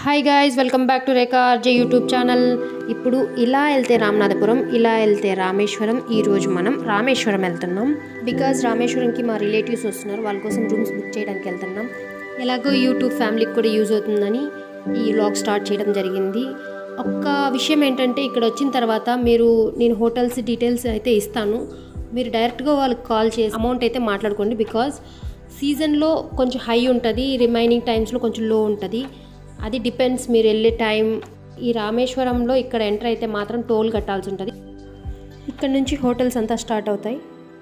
hi guys welcome back to Rekha RJ YouTube channel ఇప్పుడు ఇలా వెళ్తే రామనాథపురం ఇలా వెళ్తే రామేశ్వరం ఈరోజు మనం రామేశ్వరం వెళ్తున్నాం బికాజ్ రామేశ్వరంకి మా రిలేటివ్స్ వస్తున్నారు వాళ్ళ కోసం రూమ్స్ బుక్ చేయడానికి వెళ్తున్నాం ఎలాగో యూట్యూబ్ ఫ్యామిలీకి కూడా యూజ్ అవుతుందని ఈ వ్లాగ్ స్టార్ట్ చేయడం జరిగింది ఒక్క విషయం ఏంటంటే ఇక్కడ వచ్చిన తర్వాత మీరు నేను హోటల్స్ డీటెయిల్స్ అయితే ఇస్తాను మీరు డైరెక్ట్గా వాళ్ళకి కాల్ చేసి అమౌంట్ అయితే మాట్లాడుకోండి బికాజ్ సీజన్లో కొంచెం హై ఉంటుంది రిమైనింగ్ టైమ్స్లో కొంచెం లో ఉంటుంది అది డిపెండ్స్ మీరు వెళ్ళే టైం ఈ రామేశ్వరంలో ఇక్కడ ఎంటర్ అయితే మాత్రం టోల్ కట్టాల్సి ఉంటుంది ఇక్కడ నుంచి హోటల్స్ అంతా స్టార్ట్ అవుతాయి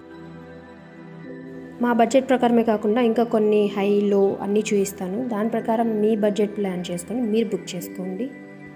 మా బడ్జెట్ ప్రకారమే కాకుండా ఇంకా కొన్ని హై లో అన్నీ చూపిస్తాను దాని ప్రకారం మీ బడ్జెట్ ప్లాన్ చేసుకొని మీరు బుక్ చేసుకోండి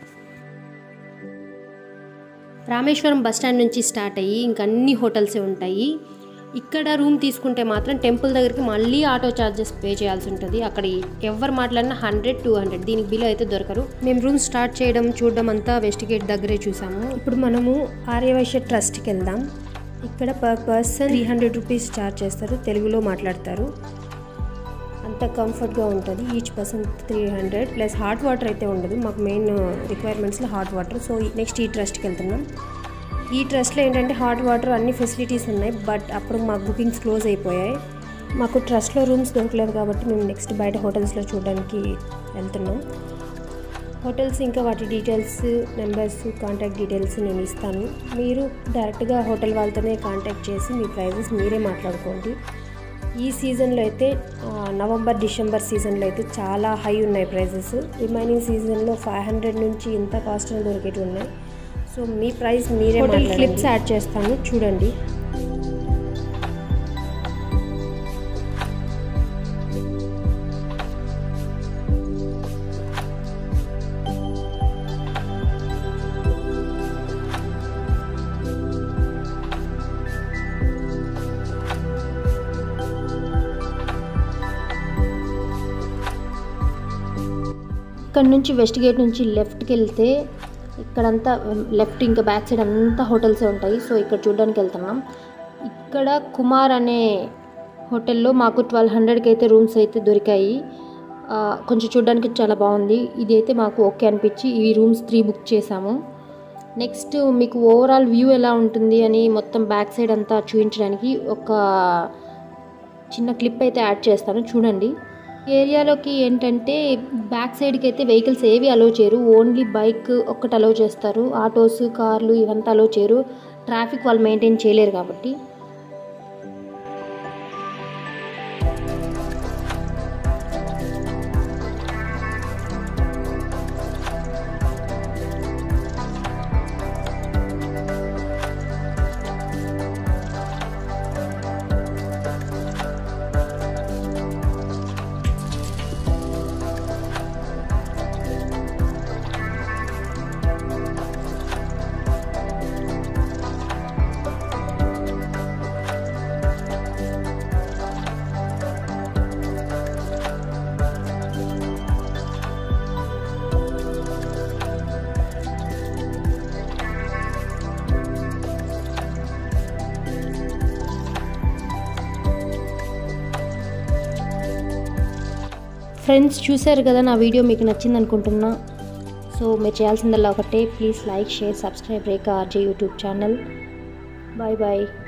రామేశ్వరం బస్ స్టాండ్ నుంచి స్టార్ట్ అయ్యి ఇంకా అన్ని హోటల్సే ఉంటాయి ఇక్కడ రూమ్ తీసుకుంటే మాత్రం టెంపుల్ దగ్గరికి మళ్ళీ ఆటో ఛార్జెస్ పే చేయాల్సి ఉంటుంది అక్కడ ఎవరు మాట్లాడినా హండ్రెడ్ టూ హండ్రెడ్ దీనికి బిల్ అయితే దొరకరు మేము రూమ్ స్టార్ట్ చేయడం చూడడం అంతా వెస్ట్ గేట్ దగ్గరే చూసాము ఇప్పుడు మనము ఆర్యవైశ్య ట్రస్ట్కి వెళ్దాం ఇక్కడ per person three hundred rupees charge చేస్తారు తెలుగులో మాట్లాడతారు అంత కంఫర్ట్గా ఉంటుంది each person three hundred plus hot water అయితే ఉండదు మాకు మెయిన్ రిక్వైర్మెంట్స్లో హాట్ వాటర్ సో నెక్స్ట్ ఈ ట్రస్ట్కి వెళ్తున్నాం ఈ ట్రస్ట్లో ఏంటంటే హాట్ వాటర్ అన్ని ఫెసిలిటీస్ ఉన్నాయి బట్ అప్పుడు మాకు బుకింగ్స్ క్లోజ్ అయిపోయాయి మాకు ట్రస్ట్లో రూమ్స్ దొరకలేదు కాబట్టి మేము నెక్స్ట్ బయట హోటల్స్లో చూడడానికి వెళ్తున్నాం హోటల్స్ ఇంకా వాటి డీటెయిల్స్ నెంబర్స్ కాంటాక్ట్ డీటెయిల్స్ నేను ఇస్తాను మీరు డైరెక్ట్గా హోటల్ వాళ్ళతోనే కాంటాక్ట్ చేసి మీ ప్రైజెస్ మీరే మాట్లాడుకోండి ఈ సీజన్లో అయితే ఆ, నవంబర్ డిసెంబర్ సీజన్లో అయితే చాలా హై ఉన్నాయి ప్రైజెస్ రిమైనింగ్ సీజన్లో ఫైవ్ హండ్రెడ్ నుంచి ఇంత కాస్ట్ దొరికేవి ఉన్నాయి సో మీ ప్రైస్ మీరే హోటల్ క్లిప్స్ యాడ్ చేస్తాను చూడండి ఇక్కడ నుంచి వెస్ట్ గేట్ నుంచి లెఫ్ట్కి వెళ్తే ఇక్కడంతా లెఫ్ట్ ఇంకా బ్యాక్ సైడ్ అంతా హోటల్సే ఉంటాయి సో ఇక్కడ చూడడానికి వెళ్తున్నాం ఇక్కడ కుమార్ అనే హోటల్లో మాకు ట్వెల్వ్ హండ్రెడ్కి అయితే రూమ్స్ అయితే దొరికాయి ఆ, కొంచెం చూడడానికి చాలా బాగుంది ఇది అయితే మాకు ఓకే అనిపించి ఈ రూమ్స్ త్రీ బుక్ చేసాము నెక్స్ట్ మీకు ఓవరాల్ వ్యూ ఎలా ఉంటుంది అని మొత్తం బ్యాక్ సైడ్ అంతా చూపించడానికి ఒక చిన్న క్లిప్ అయితే యాడ్ చేస్తాను చూడండి ఈ ఏరియాలోకి ఏంటంటే బ్యాక్ సైడ్కి అయితే వెహికల్స్ ఏవి అలో చేయరు ఓన్లీ బైక్ ఒక్కటి అలో చేస్తారు ఆటోస్ కార్లు ఇవంతా అలో చేయరు ట్రాఫిక్ వాళ్ళు మెయింటైన్ చేయలేరు కాబట్టి ఫ్రెండ్స్ చూశారు కదా నా వీడియో మీకు నచ్చింది అనుకుంటున్నా సో మీరు చేయాల్సిందల్లా ఒకటే please like share subscribe Rekha RJ YouTube channel bye bye